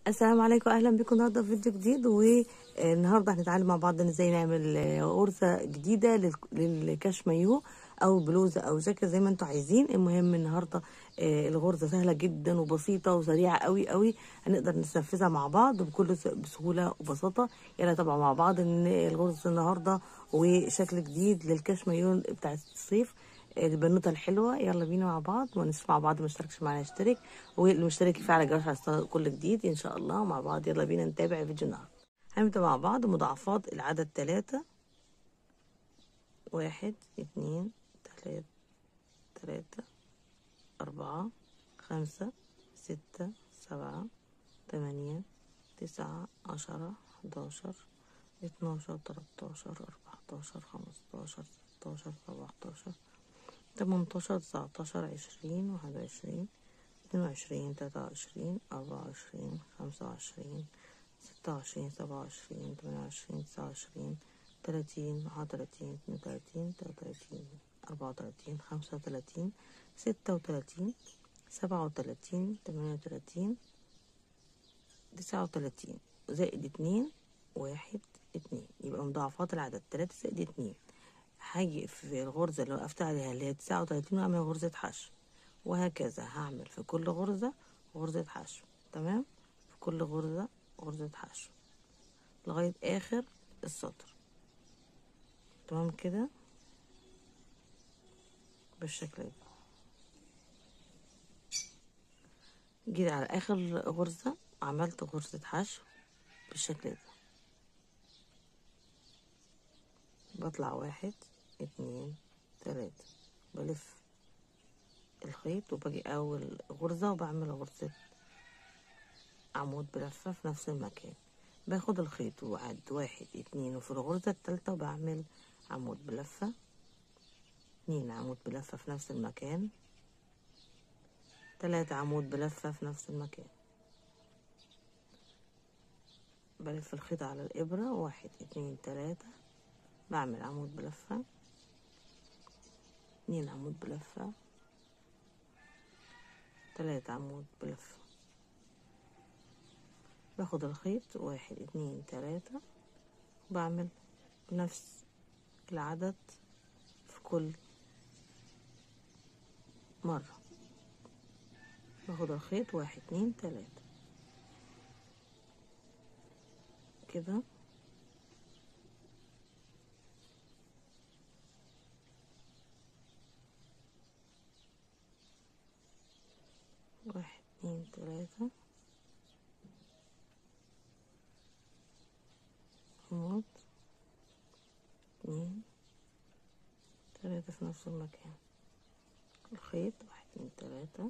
السلام عليكم اهلا بكم النهارده في فيديو جديد والنهارده هنتعلم مع بعض ازاي نعمل غرزه جديده لل- للكاش مايو او بلوزه او جاكيت زي ما انتم عايزين المهم النهارده آه، الغرزه سهله جدا وبسيطه وسريعه قوي قوي هنقدر ننفذها مع بعض بكل س- بسهوله وبساطه يلا طبعا مع بعض ان الغرزه النهارده وشكل جديد للكاش مايو بتاع الصيف البنوته الحلوه يلا بينا مع بعض ونشوف مع بعض ما اشتركش معانا يشترك والمشترك يفعل الجرس عشان يوصل كل جديد ان شاء الله مع بعض يلا بينا نتابع الفيديو النهارده هنبدا مع بعض مضاعفات العدد ثلاثة واحد اتنين تلاتة تلاتة أربعة خمسة ستة سبعة تمانية تسعة عشرة حداشر اتناشر تلاتاشر أربعتاشر خمستاشر ستاشر سبعتاشر تمنتاشر تسعتاشر عشرين واحد وعشرين اتنين وعشرين تلاتة وعشرين أربعة وعشرين خمسة وعشرين ستة وعشرين سبعة وعشرين تمانية وعشرين تسعة وعشرين تلاتين واحد وتلاتين اتنين وتلاتين تلاتة وتلاتين أربعة وتلاتين خمسة وتلاتين ستة وتلاتين سبعة وتلاتين تمانية وتلاتين تسعة وتلاتين زائد اتنين واحد اتنين يبقى مضاعفات العدد تلاتة زائد اتنين هاجي في الغرزة اللي وقفت عليها اللي هي تسعة وتلاتين وأعمل غرزة حشو وهكذا هعمل في كل غرزة غرزة حشو تمام في كل غرزة غرزة حشو لغاية آخر السطر تمام كده بالشكل ده جيت على آخر غرزة عملت غرزة حشو بالشكل ده بطلع واحد اتنين تلاتة بلف الخيط وباجي أول غرزة وبعمل غرزة عمود بلفة في نفس المكان باخد الخيط وعد واحد اتنين وفي الغرزة التالتة وبعمل عمود بلفة اتنين عمود بلفة في نفس المكان تلاتة عمود بلفة في نفس المكان بلف الخيط على الإبرة واحد اتنين تلاتة بعمل عمود بلفة اتنين عمود بلفة تلاتة عمود بلفة باخد الخيط واحد اتنين تلاتة بعمل نفس العدد في كل مرة باخد الخيط واحد اتنين تلاتة كده واحد اتنين تلاتة عمود اتنين تلاتة في نفس المكان الخيط واحد اتنين تلاتة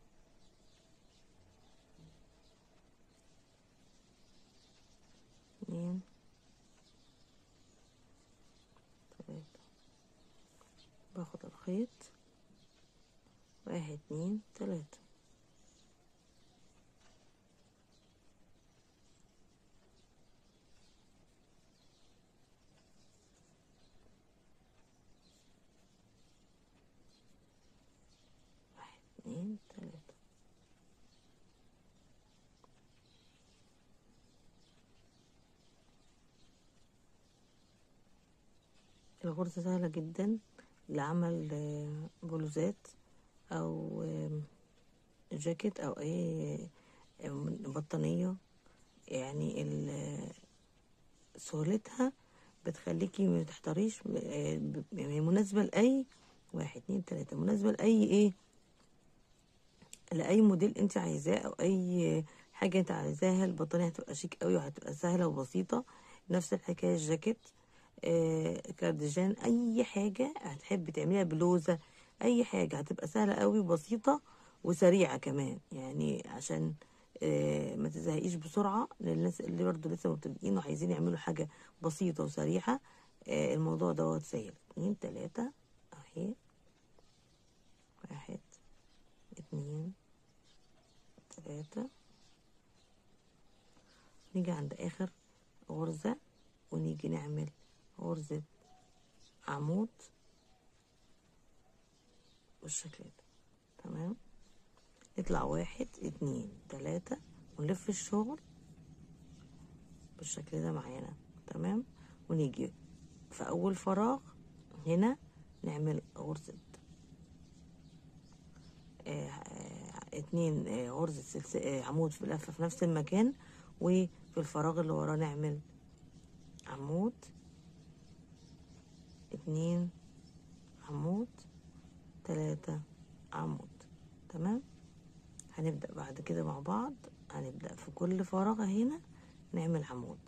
اتنين تلاتة باخد الخيط واحد اتنين تلاتة واحد اتنين تلاتة الغرزة سهلة جدا لعمل آه، بلوزات أو آم، جاكيت أو أي آم، بطانية يعني ال- سهولتها بتخليكي ما تحتاريش آه، ب- يعني مناسبة لأي واحد اتنين تلاتة مناسبة لأي ايه لأي موديل انت عايزاه أو أي حاجة انت عايزاها البطانية هتبقى شيك قوي وهتبقى سهلة وبسيطة نفس الحكاية الجاكيت آه كارديجان أي حاجة هتحبي تعمليها بلوزة أي حاجة هتبقى سهلة قوي وبسيطة وسريعة كمان يعني عشان آه ما تزهقيش بسرعة للناس اللي برضه لسه مبتدئين وعايزين يعملوا حاجة بسيطة وسريعة آه الموضوع دوت سهل اتنين تلاتة اهي واحد اتنين تلاتة نيجي عند آخر غرزة ونيجي نعمل غرزة عمود بالشكل ده تمام يطلع واحد اتنين تلاتة ونلف الشغل بالشكل ده معانا تمام ونيجي في اول فراغ هنا نعمل غرزة آه، آه، اتنين آه، غرزة سلس- آه، عمود في لفة في نفس المكان وفي الفراغ اللي وراه نعمل عمود اتنين عمود تلاتة عمود تمام هنبدأ بعد كده مع بعض هنبدأ في كل فراغ هنا نعمل عمود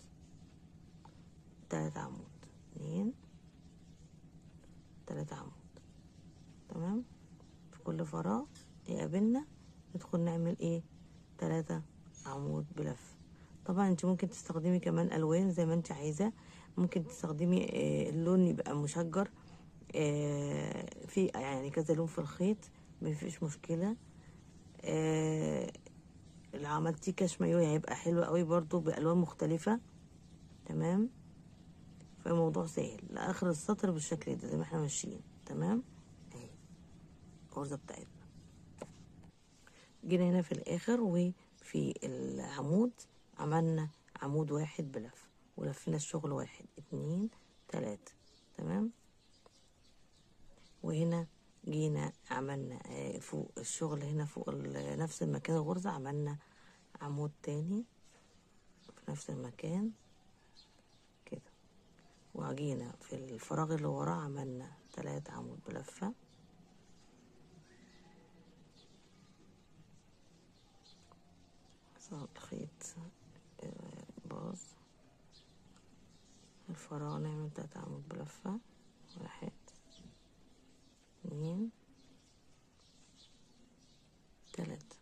تلاتة عمود اتنين تلاتة عمود تمام في كل فراغ يقابلنا ندخل نعمل ايه تلاتة عمود بلف طبعا انت ممكن تستخدمي كمان الوان زي ما انت عايزه ممكن تستخدمي آه، اللون يبقى مشجر آه، في يعني كذا لون في الخيط مفيش مشكله آه، اللي عملتيه كشمايو هيبقى حلو قوي برضو بالوان مختلفه تمام فالموضوع سهل لاخر السطر بالشكل ده زي ما احنا ماشيين تمام اهي الغرزه بتاعتنا جينا هنا في الاخر وفي العمود عملنا عمود واحد بلف ولفينا الشغل واحد اتنين تلاتة تمام وهنا جينا عملنا آه، فوق الشغل هنا فوق ال- نفس المكان الغرزة عملنا عمود تاني في نفس المكان كده وجينا في الفراغ اللي وراه عملنا تلاتة عمود بلفة صار الخيط آه، باظ الفراغ نعمل تلات عمود بلفة واحد اتنين تلاتة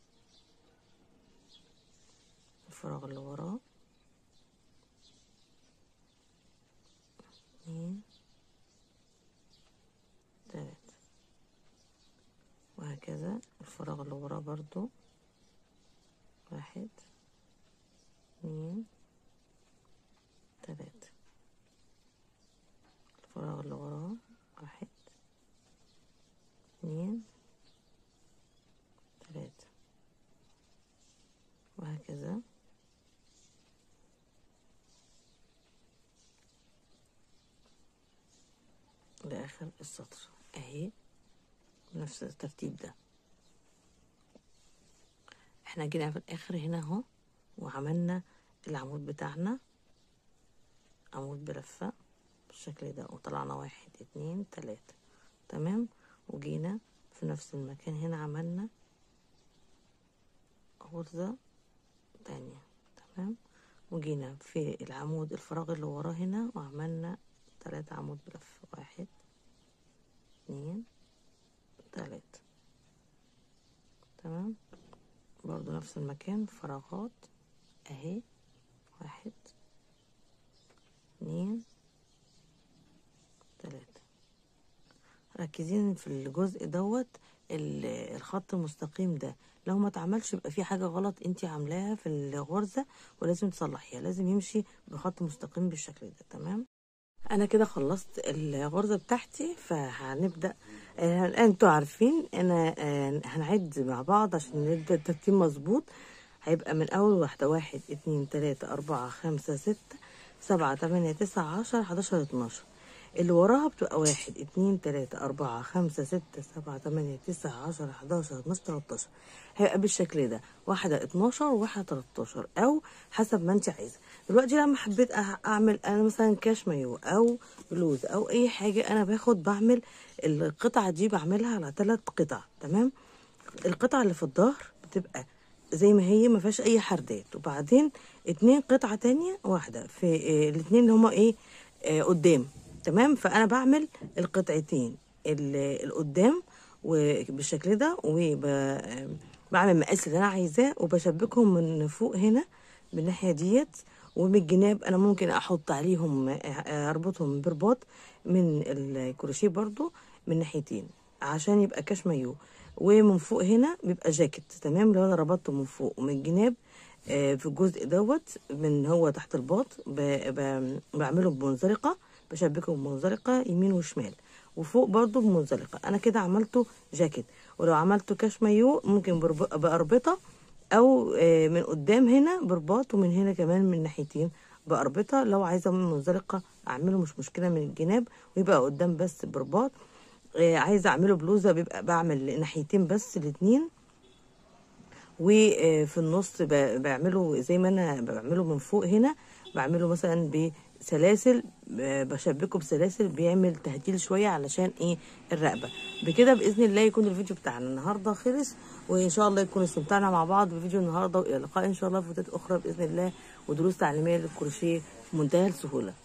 الفراغ اللي وراه اتنين تلاتة وهكذا الفراغ اللي وراه برضو واحد اتنين تلاتة الفراغ اللي وراه واحد اتنين تلاتة وهكذا لآخر السطر أهي نفس الترتيب ده احنا جينا في الآخر هنا اهو وعملنا العمود بتاعنا عمود بلفة بالشكل ده وطلعنا واحد اتنين تلاتة تمام وجينا في نفس المكان هنا عملنا غرزة تانية تمام وجينا في العمود الفراغ اللي وراه هنا وعملنا تلاتة عمود بلف واحد اتنين تلاتة تمام برضو نفس المكان فراغات اهي واحد اتنين تلاتة ركزين في الجزء دوت ال- الخط المستقيم ده لو ما اتعملش يبقى في حاجة غلط انت عاملاها في الغرزة ولازم تصلحيها لازم يمشي بخط مستقيم بالشكل ده تمام انا كده خلصت الغرزة بتاعتي فهنبدأ آه، انتوا عارفين انا آه، هنعد مع بعض عشان نبدأ الترتيب مظبوط هيبقى من اول واحدة واحد اتنين تلاتة اربعة خمسة ستة سبعة تمانية تسعة عشر حداشر اتناشر اللي وراها بتبقى واحد اتنين تلاتة أربعة خمسة ستة سبعة تمانية تسعة عشرة حداشر اتناشر تلاتاشر هيبقى بالشكل ده واحدة اتناشر وواحدة تلاتاشر أو حسب ما انت عايزة دلوقتي لما حبيت أع- أعمل أنا مثلا كاش مايو أو بلوز أو أي حاجة أنا باخد بعمل القطعة دي بعملها على ثلاث قطع تمام القطعة اللي في الظهر بتبقى زي ما هي ما فيهاش اي حردات وبعدين اتنين قطعة تانية واحدة في اه الاتنين اللي هما ايه اه قدام تمام فانا بعمل القطعتين ال- القدام وبالشكل ده وبعمل مقاس اللي انا عايزاه وبشبكهم من فوق هنا بالناحية ديت ومن الجناب انا ممكن احط عليهم اه، اربطهم برباط من الكروشيه برضو من ناحيتين عشان يبقى كاش مايو ومن فوق هنا بيبقى جاكيت تمام لو انا ربطته من فوق ومن الجناب آه، في الجزء دوت من هو تحت الباط ب- ب- بعمله بمنزلقه بشبكه بمنزلقه يمين وشمال وفوق برضو بمنزلقه انا كده عملته جاكيت ولو عملته كاش مايو ممكن برب- بأربطه او آه، من قدام هنا برباط ومن هنا كمان من ناحيتين بأربطة لو عايزة من منزلقة اعمله مش مشكلة من الجناب ويبقى قدام بس برباط آه، عايزة اعمله بلوزة بيبقى بعمل ناحيتين بس الاتنين وفي النص ب- بعمله زي ما انا بعمله من فوق هنا بعمله مثلا بسلاسل ب- بشبكه بسلاسل بيعمل تهديل شويه علشان ايه الرقبه بكده باذن الله يكون الفيديو بتاعنا النهارده خلص وان شاء الله يكون استمتعنا مع بعض بفيديو النهارده والى اللقاء ان شاء الله في فيديوهات اخرى باذن الله ودروس تعليميه للكروشيه بمنتهى السهوله